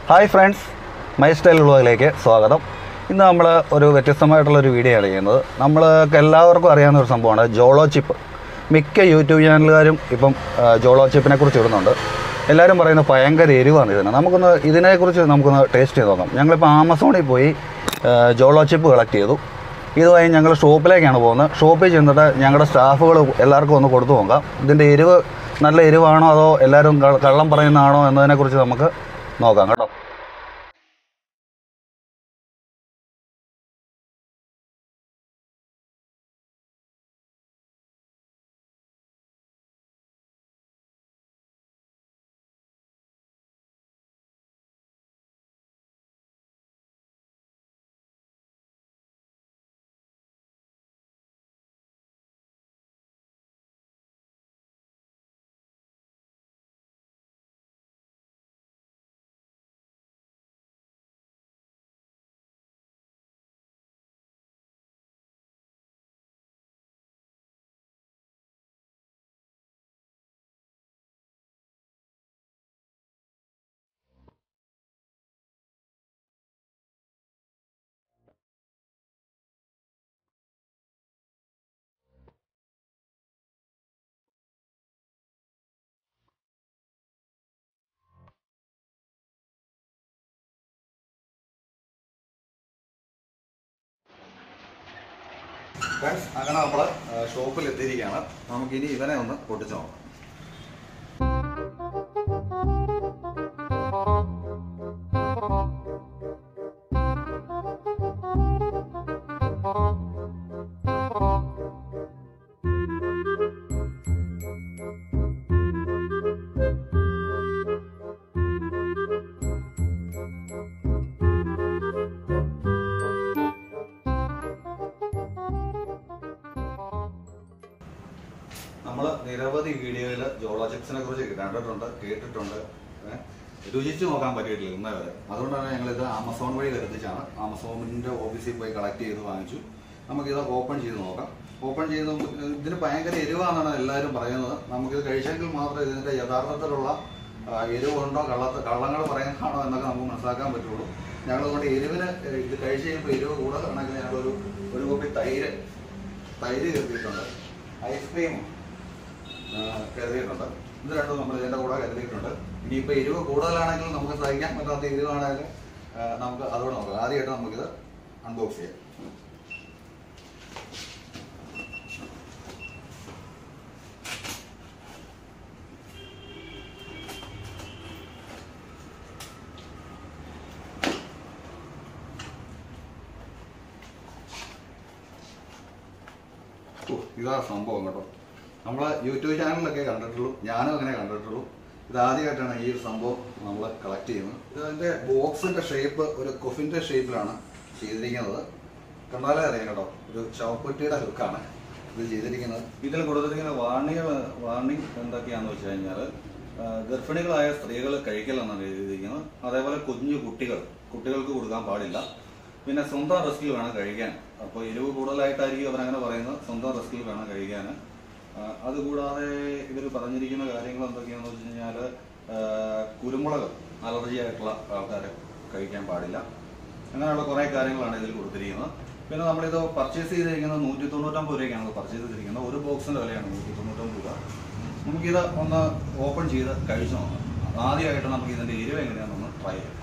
Hi friends my style വ്ളോഗിലേക്ക് സ്വാഗതം ഇന്ന് നമ്മൾ ഒരു വ്യത്യസ്തമായിട്ടുള്ള ഒരു വീഡിയോ ആണ് ചെയ്യുന്നത് നമ്മൾക്ക് എല്ലാവർക്കും അറിയാവുന്ന ഒരു സംഭവമാണ് ജോളോ ചിപ്പ് മിക്ക യൂട്യൂബ് ചാനലുകാരും ഇപ്പം ആ, ജോളോ ചിപ്പിനെ കുറിച്ച് ഇടുന്നുണ്ട് എല്ലാവരും പറയുന്നത് ഭയങ്കര എരിവാണ് ഇതിന് നമുക്കൊന്ന് ഇതിനെക്കുറിച്ച് നമുക്കൊന്ന് ടേസ്റ്റ് ചെയ്ത് നോക്കാം ഞങ്ങളിപ്പോൾ ആമസോണിൽ പോയി ആ, ജോളോ ചിപ്പ് കളക്ട് ചെയ്തു ഇതുവഴി ഞങ്ങൾ ഷോപ്പിലേക്കാണ് പോകുന്നത് ഷോപ്പിൽ ചെന്നിട്ട് ഞങ്ങളുടെ സ്റ്റാഫുകൾ എല്ലാവർക്കും ഒന്ന് കൊടുത്തു നോക്കാം ഇതിൻ്റെ എരിവ് നല്ല എരിവാണോ അതോ എല്ലാവരും ക- കള്ളം പറയുന്നതാണോ എന്നതിനെക്കുറിച്ച് നമുക്ക് നോക്കാം കേട്ടോ ഫ്രണ്ട്സ് അങ്ങനെ നമ്മൾ ഷോപ്പിൽ എത്തിയിരിക്കുകയാണ് നമുക്കിനി ഇവനെ ഒന്ന് പൊട്ടിച്ചു നോക്കാം നമ്മൾ നിരവധി വീഡിയോയിൽ ജോളോ ചിപ്സിനെ കുറിച്ച് കണ്ടിട്ടുണ്ട് കേട്ടിട്ടുണ്ട് ഏ, രുചിച്ച് നോക്കാൻ പറ്റിയിട്ടില്ല ഇന്നേ വരെ അതുകൊണ്ടാണ് ഞങ്ങൾ ഇത് ആമസോൺ വഴി വരുത്തിച്ചാണ് ആമസോണിന്റെ ഓഫീസിൽ പോയി കളക്ട് ചെയ്ത് വാങ്ങിച്ചു നമുക്കിത് ഓപ്പൺ ചെയ്ത് നോക്കാം ഓപ്പൺ ചെയ്ത് നോക്ക് ഇതിന് ഭയങ്കര എരിവാണെന്നാണ് എല്ലാവരും പറയുന്നത് നമുക്കിത് കഴിച്ചെങ്കിൽ മാത്രമേ ഇതിന്റെ യഥാർത്ഥത്തിലുള്ള ആ, എരിവുണ്ടോ കള്ളത്ത് കള്ളങ്ങൾ പറയുന്നതാണോ എന്നൊക്കെ നമുക്ക് മനസ്സിലാക്കാൻ പറ്റുള്ളൂ ഞങ്ങൾ അതുകൊണ്ട് എരിവിന് ഏ, ഇത് കഴിച്ച് കഴിയുമ്പോൾ എരിവ് കൂടുതലാണെങ്കിൽ ഞങ്ങളൊരു ഒരു കുപ്പി തൈര് തൈര് കരുതിയിട്ടുണ്ട് ഐസ്ക്രീമും ആ, കരുതിയിട്ടുണ്ട് ഇത് രണ്ടും നമ്മൾ ഇതിന്റെ കൂടെ കരുതിയിട്ടുണ്ട് ഇനിയിപ്പോൾ എരിവ് കൂടുതലാണെങ്കിൽ നമുക്ക് സഹിക്കാൻ പറ്റാത്ത എരിവാണെങ്കിൽ ആ, നമുക്ക് അതോടെ നോക്കാം ആദ്യമായിട്ട് നമുക്കിത് അൺബോക്സ് ചെയ്യാം ഓ, ഇതാ സംഭവം കേട്ടോ നമ്മൾ യൂട്യൂബ് ചാനലിലൊക്കെ കണ്ടിട്ടുള്ളൂ ഞാനും അങ്ങനെ കണ്ടിട്ടുള്ളൂ ഇത് ആദ്യമായിട്ടാണ് ഈ ഒരു സംഭവം നമ്മൾ കളക്ട് ചെയ്യുന്നത് ഇതിന്റെ ബോക്സിന്റെ ഷേപ്പ് ഒരു കൊഫിന്റെ ഷേപ്പിലാണ് ചെയ്തിരിക്കുന്നത് കണ്ടാലേ അറിയാം കേട്ടോ ഒരു ശവപ്പെട്ടിയുടെ ലുക്കാണ് ഇത് ചെയ്തിരിക്കുന്നത് ഇതിൽ കൊടുത്തിരിക്കുന്ന വാർണികൾ വാർണിംഗ് എന്തൊക്കെയാന്ന് വെച്ച് കഴിഞ്ഞാൽ ഗർഭിണികളായ സ്ത്രീകൾ കഴിക്കലെന്നാണ് എഴുതിയിരിക്കുന്നത് അതേപോലെ കുഞ്ഞു കുട്ടികൾ കുട്ടികൾക്ക് കൊടുക്കാൻ പാടില്ല പിന്നെ സ്വന്തം റിസ്കിൽ വേണം കഴിക്കാൻ അപ്പോൾ എരിവ് കൂടുതലായിട്ടായിരിക്കും അവരങ്ങനെ പറയുന്നത് സ്വന്തം റിസ്കിൽ വേണം കഴിക്കാൻ ആ, അതുകൂടാതെ ഇവർ പറഞ്ഞിരിക്കുന്ന കാര്യങ്ങൾ എന്തൊക്കെയാണെന്ന് വെച്ച് കഴിഞ്ഞാൽ കുരുമുളക് അലർജി ആയിട്ടുള്ള ആൾക്കാർ കഴിക്കാൻ പാടില്ല അങ്ങനെയുള്ള കുറേ കാര്യങ്ങളാണ് ഇതിൽ കൊടുത്തിരിക്കുന്നത് പിന്നെ നമ്മളിത് പർച്ചേസ് ചെയ്തിരിക്കുന്നത് നൂറ്റി തൊണ്ണൂറ്റമ്പത് രൂപയ്ക്കാണ് ഇത് പർച്ചേസ് ചെയ്തിരിക്കുന്നത് ഒരു ബോക്സിന്റെ വിലയാണ് നൂറ്റി തൊണ്ണൂറ്റമ്പത് രൂപ നമുക്കിത് ഒന്ന് ഓപ്പൺ ചെയ്ത് കഴിച്ചു നോക്കാം ആദ്യമായിട്ട് നമുക്ക് ഇതിന്റെ എരിവ് എങ്ങനെയാണെന്നൊന്ന് ട്രൈ ചെയ്യാം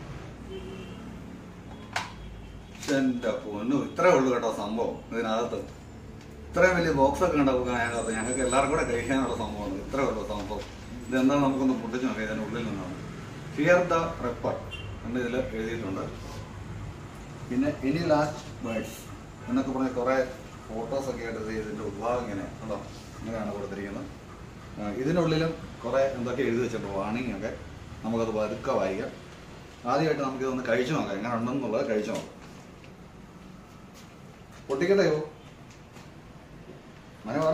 എന്റെ പൊന്നു ഇത്രേ ഉള്ളൂ കേട്ടോ സംഭവം ഇതിനകത്ത് ഇത്രയും വലിയ ബോക്സ് ഒക്കെ ഉണ്ടാവും അതിനകത്ത് ഞങ്ങൾക്ക് എല്ലാവർക്കും കൂടെ കഴിക്കാനുള്ള സംഭവമാണ് ഇത്രേ ഉള്ളൂ സംഭവം ഇതെന്താ നമുക്കൊന്ന് പൊട്ടിച്ച് നോക്കാം ഇതിന്റെ ഉള്ളിൽ നിന്നാണ് ഫിയർ ദ റെപ്പർ എന്ന് ഇതിൽ എഴുതിയിട്ടുണ്ട് പിന്നെ എനി ലാസ്റ്റ് ബേർഡ്സ് എന്നൊക്കെ പറഞ്ഞ കുറേ ഫോട്ടോസ് ഒക്കെ ആയിട്ട് ഇത് ഇതിന്റെ ഉദ്ഭാഗം ഇങ്ങനെ ഉണ്ടോ ഇങ്ങനെയാണ് കൊടുത്തിരിക്കുന്നത് ആ, ഇതിനുള്ളിലും കുറേ എന്തൊക്കെ എഴുതി വെച്ചിട്ടുണ്ട് വാണിംഗ് ഒക്കെ നമുക്കത് പതുക്കെ വായിക്കാം ആദ്യമായിട്ട് നമുക്കിതൊന്ന് കഴിച്ചു നോക്കാം എങ്ങനെ ഉണ്ടെന്നുള്ളത് കഴിച്ചു നോക്കാം പൊട്ടിക്കട്ടെയോ മന പറ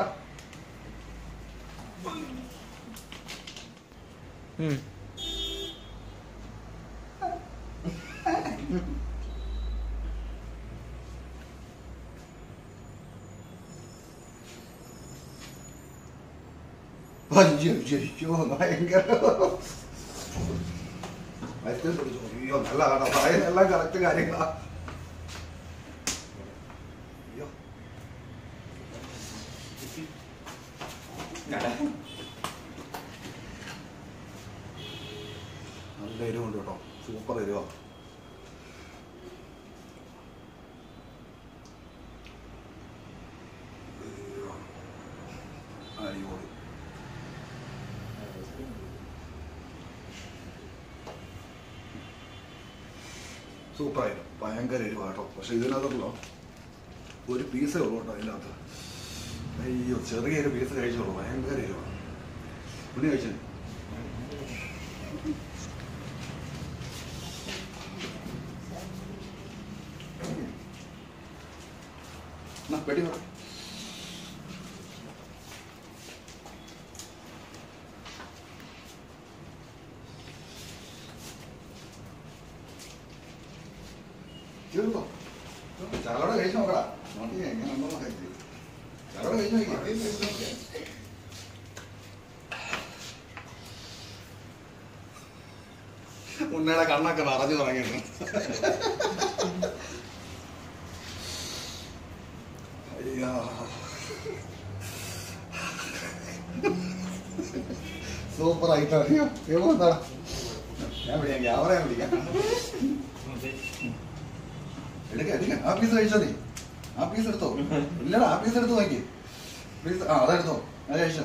അയ്യോ അയ്യോ ഭയങ്കര ഐസ്ക്രീം കുടിച്ചു അയ്യോ നല്ല കേട്ടോ പറയുന്ന എല്ലാം കറക്റ്റ് കാര്യങ്ങളാ അയ്യോ നല്ല എരിവുണ്ട് കേട്ടോ സൂപ്പർ എരിവാ അടിപൊളി സൂപ്പറായിരുന്നു ഭയങ്കര എരിവാ കേട്ടോ പക്ഷെ ഇതിനകത്തുള്ളോ ഒരു പീസേ ഉള്ളൂ കേട്ടോ അതിനകത്ത് അയ്യോ ചെറിയൊരു പീസ് കഴിച്ചോളൂ ഭയങ്കര എരിവാ പുള്ളി കഴിച്ചു എന്നാ പെട്ടി പറ ചെറുതോ ചാലോടെ കഴിച്ചു നോക്കടാ നോക്കി എങ്ങനെ ഉണ്ടോ കഴിച്ചു ചാലോടെ കഴിച്ചു നോക്കി ഉണ്ണയുടെ കണ്ണൊക്കെ നിറഞ്ഞു തുടങ്ങിയിരുന്നു അയ്യോ സൂപ്പർ ആയിട്ടോ അയ്യോ എവിടെ എന്താടാ ഞാൻ വിളിക്കാം ക്യാമറ വിളിക്കാം എടുക്ക എടുക്ക ആ പീസ് കഴിച്ചോ നീ ആ പീസ് എടുത്തോ ഇല്ലടാ ആ പീസ് എടുത്ത് നോക്കി പീസ് ആ അതെടുത്തോ അത് കഴിച്ചോ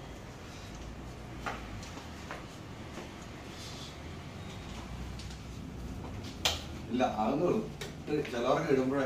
ഇല്ല ആകുന്നുള്ളൂ ഇത് ചിലവർക്ക് ഇടുമ്പോഴേ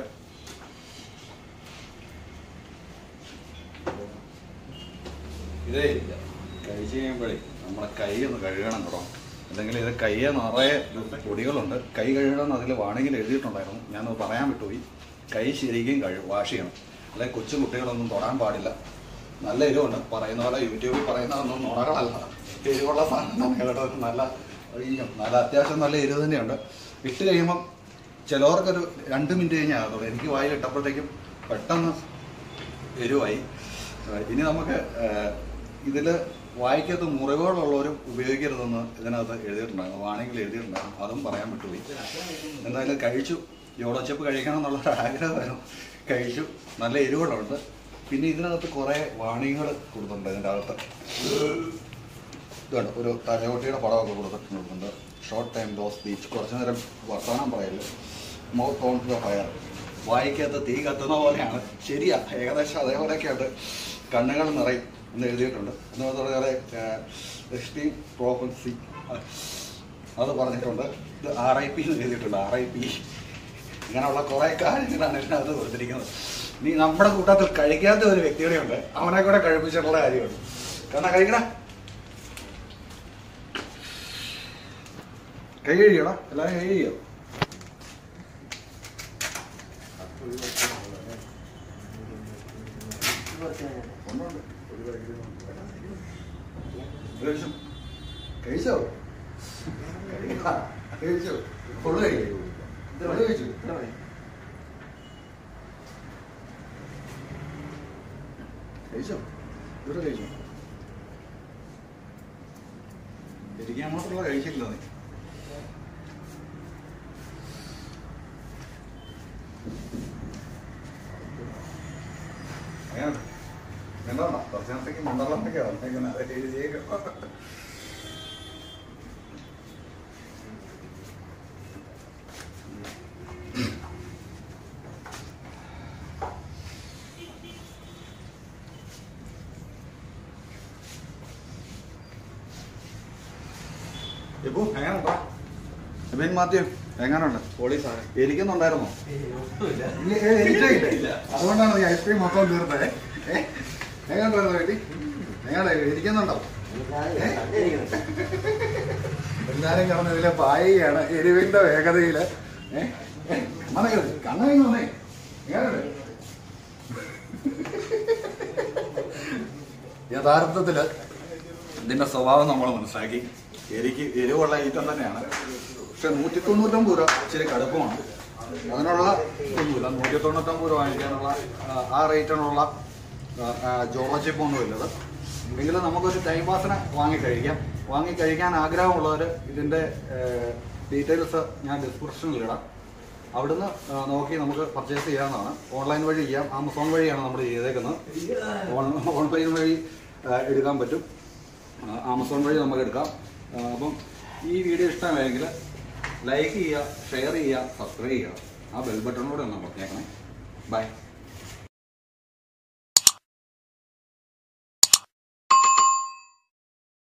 ഇതേ കഴിച്ച് കഴിയുമ്പോഴേ നമ്മളെ കൈ ഒന്ന് കഴുകണം കേട്ടോ അല്ലെങ്കിൽ ഇത് കയ്യെ നിറയെ പൊടികളുണ്ട് കൈ കഴുകണം അതിൽ വാണെങ്കിൽ എഴുതിയിട്ടുണ്ടായിരുന്നു ഞാനത് പറയാൻ വിട്ടുപോയി കൈ ശരിക്കും കഴു വാഷ് ചെയ്യണം അല്ലെങ്കിൽ കൊച്ചു കുട്ടികളൊന്നും തൊടാൻ പാടില്ല നല്ല എരിവുണ്ട് പറയുന്ന പോലെ യൂട്യൂബിൽ പറയുന്നതൊന്നും നുണകളല്ല എരിവുള്ള സാധനം കേട്ടോ നല്ല അയ്യോ നല്ല അത്യാവശ്യം നല്ല എരിവ് തന്നെയുണ്ട് ഇട്ട് കഴിയുമ്പം ചിലവർക്കൊരു രണ്ട് മിനിറ്റ് കഴിഞ്ഞാൽ ആകത്തുള്ളൂ എനിക്ക് വായിൽ ഇട്ടപ്പോഴത്തേക്കും പെട്ടെന്ന് എരിവായി ഏഹ് ഇനി നമുക്ക് ഇതിൽ വായിക്കകത്ത് മുറിവുകളുള്ളവരും ഉപയോഗിക്കരുതെന്ന് ഇതിനകത്ത് എഴുതിയിട്ടുണ്ടായിരുന്നു വാണെങ്കിൽ എഴുതിയിട്ടുണ്ടായിരുന്നു അതും പറയാൻ വിട്ടുപോയി എന്തായാലും കഴിച്ചു യോളച്ചപ്പ് കഴിക്കണം എന്നുള്ള ഒരു ആഗ്രഹമായിരുന്നു കഴിച്ചു നല്ല എരിവുകളുണ്ട് പിന്നെ ഇതിനകത്ത് കുറേ വാണിങ്ങൾ കൊടുത്തിട്ടുണ്ട് ഇതിൻ്റെ അകത്ത് ഇതുണ്ട് ഒരു തലയോട്ടിയുടെ പടമൊക്കെ കൊടുത്തിട്ടുണ്ട് ഷോർട്ട് ടൈം ഡോസ് ബീച്ച് കുറച്ച് നേരം വർത്തമാനം പറയല്ലോ മൗത്ത് ഓൺ ടു ഫയർ വായിക്കകത്ത് തീ കത്തുന്ന പോലെയാണ് ശരിയാ ഏകദേശം അതേപോലെയൊക്കെയുണ്ട് കണ്ണുകൾ നിറയും എന്ന് എഴുതിയിട്ടുണ്ട് എന്ന് പറഞ്ഞാൽ എക്സ്ട്രീം പ്രോപ്പൻസി അത് പറഞ്ഞിട്ടുണ്ട് ഇത് ആർ ഐ പി എന്ന് എഴുതിയിട്ടുണ്ട് ആർ ഐ പി ഇങ്ങനെയുള്ള കുറേ കാര്യങ്ങളാണ് ഇതിനകത്ത് കൊടുത്തിരിക്കുന്നത് ഇനി നമ്മുടെ കൂട്ടത്തിൽ കഴിക്കാത്ത ഒരു വ്യക്തിയുടെ ഉണ്ട് അവനെ കൂടെ കഴിപ്പിച്ചിട്ടുള്ള കാര്യമുണ്ട് കാരണം കഴിക്കണ കൈ കഴിയടാ എല്ലാവരും കൈ കഴിയോ ഒന്നുണ്ട്. ഒരു കഴിച്ചു കഴിച്ചോ കഴിക്കാ. കഴിച്ചോ ഫുള്ള് കഴിക്കും ഫുള്ള് കഴിച്ചു കഴിച്ചോ ഇവിടെ കഴിച്ചോ ഇരിക്കാൻ മാത്രമുള്ള കഴിച്ചില്ല നീ അങ്ങനെ എന്താണോ കുറച്ച് നേരത്തേക്ക് മണ്ടളത്തേക്ക് വന്നേക്കുന്നത് അതൊക്കെ എഴുതിയേക്കാം ഇപ്പോ എങ്ങനെയുണ്ടോ എബിൻ മാത്യു എങ്ങനെയുണ്ട് പോളീസാണ് ഇരിക്കുന്നുണ്ടായിരുന്നോ ഒട്ടുമില്ല ഇല്ല, ഏ, ഇരിക്കയില്ല. അതുകൊണ്ടാണ് ഈ ഐസ്ക്രീം മൊത്തം തീർത്തത് ഏ? എങ്ങനെയുണ്ടായിരുന്നു വീട്ടിൽ എങ്ങനെ ഇരിക്കുന്നുണ്ടോ എല്ലാരും കിടന്ന് ഇതിലെ പായുകയാണ് എരിവിന്റെ വേഗതയില് ഏഹ് മനക്കരുത് കണ്ണ കഴിഞ്ഞേ എങ്ങനെയുണ്ട് യഥാർത്ഥത്തില് ഇതിന്റെ സ്വഭാവം നമ്മൾ മനസ്സിലാക്കി എരിക്ക് എരിവുള്ള ഐറ്റം തന്നെയാണ് പക്ഷെ നൂറ്റി തൊണ്ണൂറ്റൊമ്പത് രൂപ ഇച്ചിരി കടുപ്പമാണ് അതിനുള്ള ഒന്നുമില്ല നൂറ്റി തൊണ്ണൂറ്റൊമ്പത് രൂപ വാങ്ങിക്കാനുള്ള ആ, ആ റേറ്റിനുള്ള ജോളജിപ്പൊന്നും ഇല്ലത് എങ്കിലും നമുക്കൊരു ടൈം പാസിന് വാങ്ങി കഴിക്കാം വാങ്ങി കഴിക്കാൻ ആഗ്രഹമുള്ളവർ ഇതിൻ്റെ ഡീറ്റെയിൽസ് ഞാൻ ഡിസ്ക്രിപ്ഷനിൽ ഇടാം അവിടുന്ന് ആ, നോക്കി നമുക്ക് പർച്ചേസ് ചെയ്യാവുന്നതാണ് ഓൺലൈൻ വഴി ചെയ്യാം ആമസോൺ വഴിയാണ് നമ്മൾ ചെയ്തേക്കുന്നത് ഓൺ- ഓൺലൈൻ വഴി ആ, എടുക്കാൻ പറ്റും ആ, ആമസോൺ വഴി നമുക്ക് എടുക്കാം ആ, അപ്പം ഈ വീഡിയോ ഇഷ്ടമായെങ്കിൽ ലൈക്ക് ചെയ്യുക ഷെയർ ചെയ്യുക സബ്സ്ക്രൈബ് ചെയ്യുക ആ ബെൽ ബട്ടണോടെ ഒന്ന് പറഞ്ഞേക്കണേ ബൈ